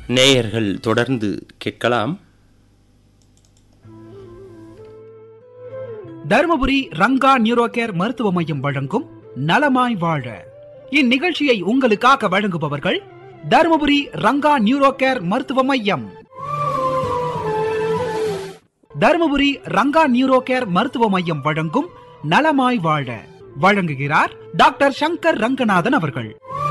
நேயர்கள் தொடர்ந்து கேட்கலாம் தருமபுரி ரங்கா நியூரோ கேர் மருத்துவ மையம் வழங்கும் நலமாய் வாழ இந்நிகழ்ச்சியை உங்களுக்காக வழங்குபவர்கள் தருமபுரி ரங்கா நியூரோ கேர் மருத்துவ மையம் தருமபுரி ரங்கா நியூரோ கேர் மருத்துவ மையம் வழங்கும் நலமாய் வாழ வழங்குகிறார் டாக்டர் சங்கர் ரங்கநாதன் அவர்கள்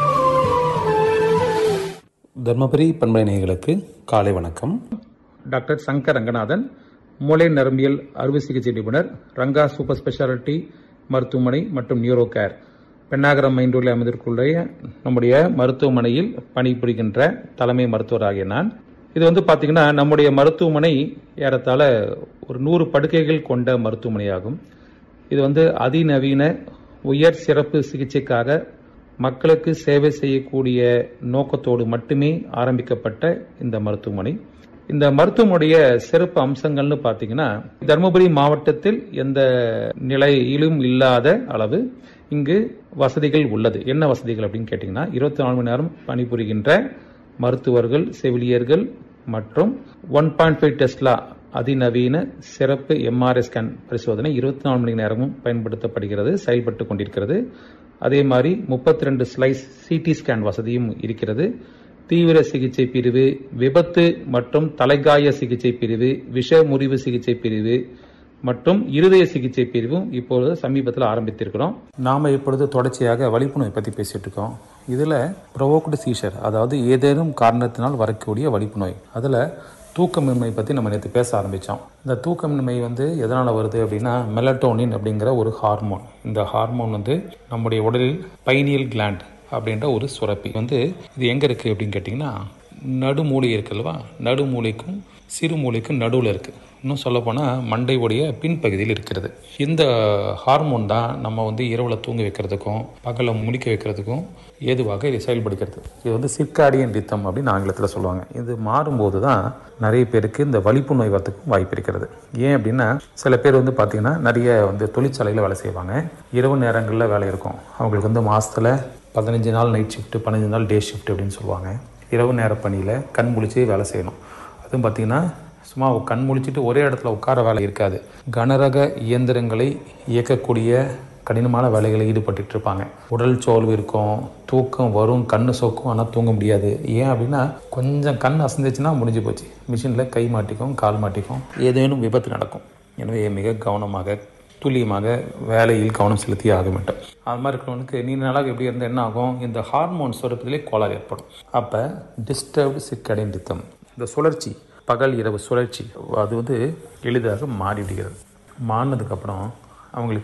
தர்மபுரி பண்பலை நேயர்களுக்கு காலை வணக்கம் டாக்டர் சங்கர் ரங்கநாதன் மூளை நரம்பியல் அறுவை சிகிச்சை நிபுணர் ரங்கா சூப்பர் ஸ்பெஷாலிட்டி மருத்துவமனை மற்றும் நியூரோ கேர் பெண்ணாகரம் மைண்டூரில் அமைந்திருக்குள்ள நம்முடைய மருத்துவமனையில் பணிபுரிகின்ற தலைமை மருத்துவராகிய நான் இது வந்து பார்த்தீங்கன்னா நம்முடைய மருத்துவமனை ஏறத்தாழ ஒரு நூறு படுக்கைகள் கொண்ட மருத்துவமனையாகும் இது வந்து அதிநவீன உயர் சிறப்பு சிகிச்சைக்காக மக்களுக்கு சேவை செய்யக்கூடிய நோக்கத்தோடு மட்டுமே ஆரம்பிக்கப்பட்ட இந்த மருத்துவமனை இந்த மருத்துவமனைய சிறப்பு அம்சங்கள்னு பார்த்தீங்கன்னா தருமபுரி மாவட்டத்தில் எந்த நிலையிலும் இல்லாத அளவு இங்கு வசதிகள் உள்ளது என்ன வசதிகள் அப்படின்னு கேட்டிங்கன்னா இருபத்தி நாலு மணி நேரம் பணிபுரிகின்ற மருத்துவர்கள் செவிலியர்கள் மற்றும் ஒன் பாயிண்ட் ஃபைவ் டெஸ்லா அதிநவீன சிறப்பு எம்ஆர்ஐ ஸ்கேன் பரிசோதனை இருபத்தி நாலு மணி நேரமும் பயன்படுத்தப்படுகிறது செயல்பட்டு கொண்டிருக்கிறது அதே மாதிரி முப்பத்தி ரெண்டு ஸ்லைஸ் சிடி ஸ்கேன் வசதியும் இருக்கிறது தீவிர சிகிச்சை பிரிவு விபத்து மற்றும் தலைகாய சிகிச்சை பிரிவு விஷ முறிவு சிகிச்சை பிரிவு மற்றும் இருதய சிகிச்சை பிரிவும் இப்பொழுது சமீபத்தில் ஆரம்பித்திருக்கிறோம் நாம் இப்பொழுது தொடர்ச்சியாக வலிப்பு நோய் பற்றி பேசிட்டு இருக்கோம் இதில் ப்ரொவோக்டு சீஷர் அதாவது ஏதேனும் காரணத்தினால் வரக்கூடிய வலிப்பு நோய் அதில் தூக்கமின்மை பற்றி நம்ம நேற்று பேச ஆரம்பித்தோம் இந்த தூக்கமின்மை வந்து எதனால் வருது அப்படின்னா மெலட்டோனின் அப்படிங்கிற ஒரு ஹார்மோன் இந்த ஹார்மோன் வந்து நம்முடைய உடலில் பைனியல் கிளாண்ட் அப்படின்ற ஒரு சுரப்பி வந்து இது எங்கே இருக்குது அப்படின்னு கேட்டிங்கன்னா நடுமூளை இருக்குல்லவா நடுமூளைக்கும் சிறுமூளைக்கும் நடுவில் இருக்குது இன்னும் சொல்லப்போனால் மண்டையுடைய பின்பகுதியில் இருக்கிறது இந்த ஹார்மோன் தான் நம்ம வந்து இரவில் தூங்க வைக்கிறதுக்கும் பகலில் முடிக்க வைக்கிறதுக்கும் ஏதுவாக இது செயல்படுகிறது இது வந்து சிர்காடியன் ரித்தம் அப்படின்னு ஆங்கிலத்தில் சொல்லுவாங்க இது மாறும்போது தான் நிறைய பேருக்கு இந்த வலிப்பு நோய் வரத்துக்கும் வாய்ப்பு இருக்கிறது ஏன் அப்படின்னா சில பேர் வந்து பார்த்திங்கன்னா நிறைய வந்து தொழிற்சாலையில் வேலை செய்வாங்க இரவு நேரங்களில் வேலை இருக்கும் அவங்களுக்கு வந்து மாதத்தில் பதினஞ்சு நாள் நைட் ஷிஃப்ட்டு பதினஞ்சு நாள் டே ஷிஃப்ட் அப்படின்னு சொல்லுவாங்க இரவு நேர பணியில் கண் முழிச்சு வேலை செய்யணும் அதுவும் பார்த்திங்கன்னா சும்மா கண் முழிச்சிட்டு ஒரே இடத்துல உட்கார வேலை இருக்காது கனரக இயந்திரங்களை இயக்கக்கூடிய கடினமான வேலைகளை ஈடுபட்டு இருப்பாங்க உடல் சோர்வு இருக்கும் தூக்கம் வரும் கண்ணு சொக்கும் ஆனால் தூங்க முடியாது ஏன் அப்படின்னா கொஞ்சம் கண் அசந்துச்சுன்னா முடிஞ்சு போச்சு மிஷினில் கை மாட்டிக்கும் கால் மாட்டிக்கும் ஏதேனும் விபத்து நடக்கும் எனவே மிக கவனமாக துல்லியமாக வேலையில் கவனம் செலுத்தி ஆக வேண்டும் அது மாதிரி இருக்கிறவனுக்கு நீண்ட நாளாக எப்படி இருந்தால் என்ன ஆகும் இந்த ஹார்மோன் சுரப்பதிலே கோளாறு ஏற்படும் அப்போ டிஸ்டர்ப்டு சிக்கடின் ரித்தம் இந்த சுழற்சி பகல் இரவு சுழற்சி அது வந்து எளிதாக மாறிவிடுகிறது மாறினதுக்கப்புறம் அவங்களுக்கு